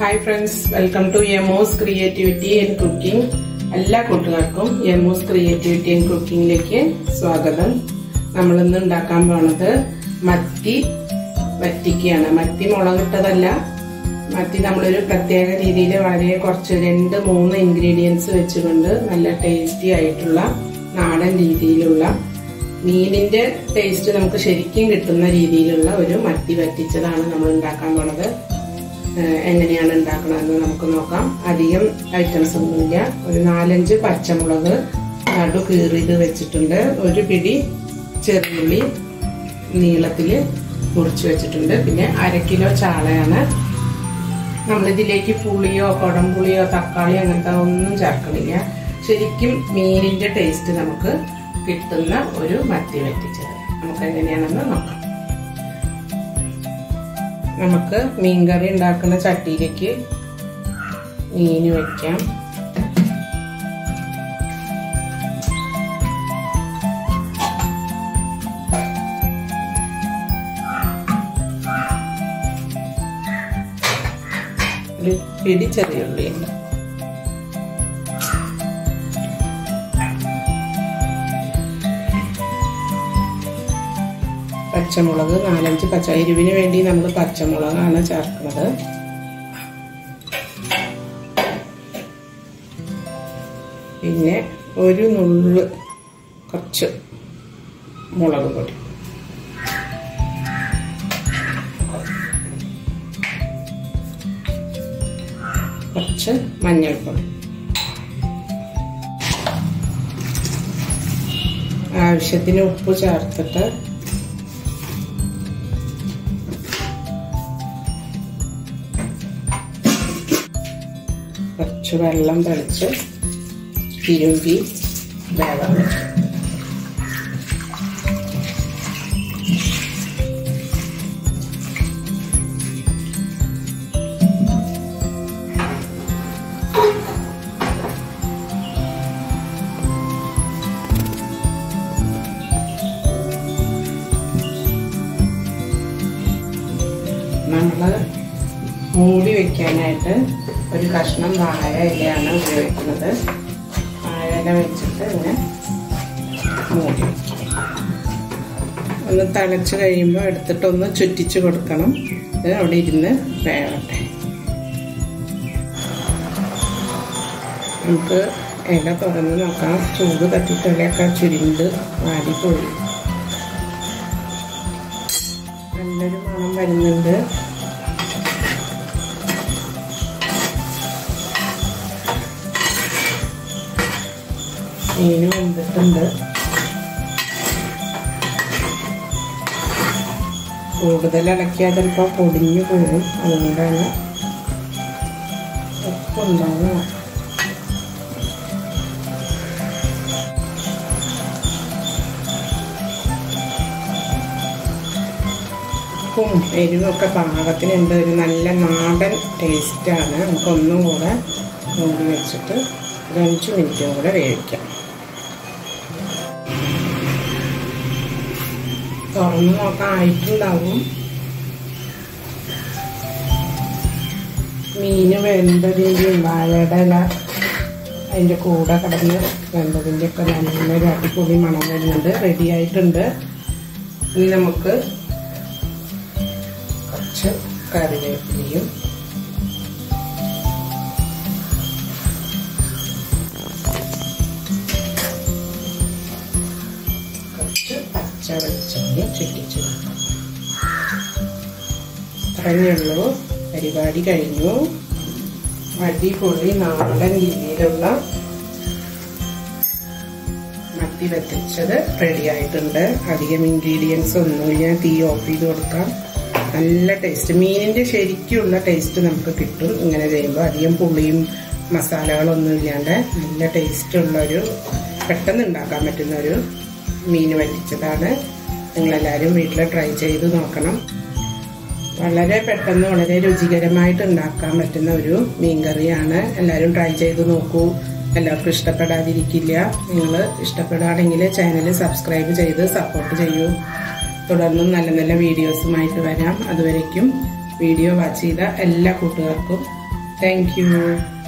hi friends welcome to Emos creativity and cooking എല്ലാ കൂട്ടുകാർക്കും എമോസ് creativity and കുക്കിംഗിലേക്ക് സ്വാഗതം നമ്മൾ ഇന്ന് ഉണ്ടാക്കാൻ പോണത് മത്തി വറ്റിക്കുകയാണ് മത്തി മുളകിട്ടതല്ല മത്തി നമ്മളൊരു പ്രത്യേക രീതിയിൽ വളരെ കുറച്ച് രണ്ട് മൂന്ന് ഇൻഗ്രീഡിയൻസ് വെച്ചുകൊണ്ട് നല്ല ടേസ്റ്റി ആയിട്ടുള്ള നാടൻ രീതിയിലുള്ള മീനിന്റെ ടേസ്റ്റ് നമുക്ക് ശരിക്കും കിട്ടുന്ന രീതിയിലുള്ള ഒരു മത്തി വറ്റിച്ചതാണ് നമ്മൾ ഉണ്ടാക്കാൻ പോണത് ഏഹ് എങ്ങനെയാണ് ഉണ്ടാക്കണമെന്ന് നമുക്ക് നോക്കാം അധികം ഐറ്റംസ് ഒന്നുമില്ല ഒരു നാലഞ്ച് പച്ചമുളക് നടു കീറിയത് വെച്ചിട്ടുണ്ട് ഒരു പിടി ചെറുള്ളി നീളത്തിൽ മുറിച്ച് വെച്ചിട്ടുണ്ട് പിന്നെ അര കിലോ ചാളയാണ് നമ്മളിതിലേക്ക് പുളിയോ കുടംപുളിയോ തക്കാളി അങ്ങനത്തെ ഒന്നും ചേർക്കണില്ല ശരിക്കും മീനിന്റെ ടേസ്റ്റ് നമുക്ക് കിട്ടുന്ന ഒരു മത്തി വറ്റിച്ചത് നമുക്ക് എങ്ങനെയാണെന്ന് നോക്കാം നമുക്ക് മീൻകറി ഉണ്ടാക്കുന്ന ചട്ടിയിലേക്ക് മീൻ വെക്കാം ഒരു പിടി ചെറിയ ഉള്ളിയുണ്ട് പച്ചമുളക് നാലഞ്ച് പച്ച എരിവിന് വേണ്ടി നമ്മൾ പച്ചമുളകാണ് ചേർക്കുന്നത് പിന്നെ ഒരു നുള്ള് കുറച്ച് മുളക് പൊടി കുറച്ച് മഞ്ഞൾപ്പൊടി ആവശ്യത്തിന് ഉപ്പ് ചേർത്തിട്ട് കുറച്ച് വെള്ളം തളിച്ച് തിരുമ്പി വേവാൻ വെക്കും നമ്മൾ മൂടി വെക്കാനായിട്ട് ഒരു കഷ്ണം വാഴ ഇലയാണ് ഉപയോഗിക്കുന്നത് വാഴ ഇല വെച്ചിട്ട് ഇങ്ങനെ മൂടി വയ്ക്കും ഒന്ന് തിളച്ച് കഴിയുമ്പോൾ എടുത്തിട്ടൊന്ന് ചുറ്റിച്ച് കൊടുക്കണം ഇത് അവിടെ ഇരുന്ന് വേവട്ടെ നമുക്ക് ഇല തുറന്ന് നോക്കാം ചൂട് തട്ടിയിട്ട് ഇലയൊക്കെ ചുരുണ്ട് വാടിപ്പോയി നല്ലൊരു മണം വരുന്നുണ്ട് മീൻ വെന്തിട്ടുണ്ട് കൂടുതൽ ഇളക്കിയാൽ ചിലപ്പോൾ പൊടിഞ്ഞു പോകും അതുകൊണ്ടാണ് ഉപ്പുണ്ടാവുക ഉപ്പും എരിവൊക്കെ പാകത്തിനുണ്ട് ഒരു നല്ല നാടൻ ടേസ്റ്റാണ് നമുക്കൊന്നും കൂടെ മൂടി വെച്ചിട്ട് ഒരു അഞ്ച് മിനിറ്റും കൂടെ വേവിക്കാം തുറന്ന് നോക്കാൻ ആയിട്ടുണ്ടാവും മീന് വെന്തതിൻ്റെയും വാഴയുടെ ഇല അതിൻ്റെ കൂടെ കിടന്ന് വെന്തതിൻ്റെ ഒക്കെ നല്ലൊരു അടിപൊളി മണം വരുന്നുണ്ട് റെഡി ആയിട്ടുണ്ട് ഇനി നമുക്ക് കുറച്ച് കറിവേപ്പിലയും കുറച്ച് പച്ച വെളിച്ചെണ്ണ ചുറ്റിച്ചു വെക്കാം പറഞ്ഞുള്ളൂ പരിപാടി കഴിഞ്ഞു അടിപൊളി നാടൻ രീതിയിലുള്ള മത്തി വറ്റിച്ചത് റെഡി ആയിട്ടുണ്ട് അധികം ഇൻഗ്രീഡിയൻസ് ഒന്നുമില്ല തീ ഓഫ് ചെയ്ത് കൊടുക്കാം നല്ല ടേസ്റ്റ് മീനിന്റെ ശരിക്കുള്ള ടേസ്റ്റ് നമുക്ക് കിട്ടും ഇങ്ങനെ ചെയ്യുമ്പോൾ അധികം പുളിയും മസാലകളൊന്നും ഇല്ലാണ്ട് നല്ല ടേസ്റ്റ് ഉള്ള ഒരു പെട്ടെന്ന് ഉണ്ടാക്കാൻ പറ്റുന്ന ഒരു മീൻ വറ്റിച്ചതാണ് നിങ്ങളെല്ലാവരും വീട്ടിൽ ട്രൈ ചെയ്ത് നോക്കണം വളരെ പെട്ടെന്ന് വളരെ രുചികരമായിട്ട് ഉണ്ടാക്കാൻ പറ്റുന്ന ഒരു മീൻകറിയാണ് എല്ലാവരും ട്രൈ ചെയ്ത് നോക്കൂ എല്ലാവർക്കും ഇഷ്ടപ്പെടാതിരിക്കില്ല നിങ്ങൾ ഇഷ്ടപ്പെടുകയാണെങ്കിൽ ചാനൽ സബ്സ്ക്രൈബ് ചെയ്ത് സപ്പോർട്ട് ചെയ്യൂ തുടർന്നും നല്ല നല്ല വീഡിയോസുമായിട്ട് വരാം അതുവരയ്ക്കും വീഡിയോ വാച്ച് ചെയ്ത എല്ലാ കൂട്ടുകാർക്കും താങ്ക് യു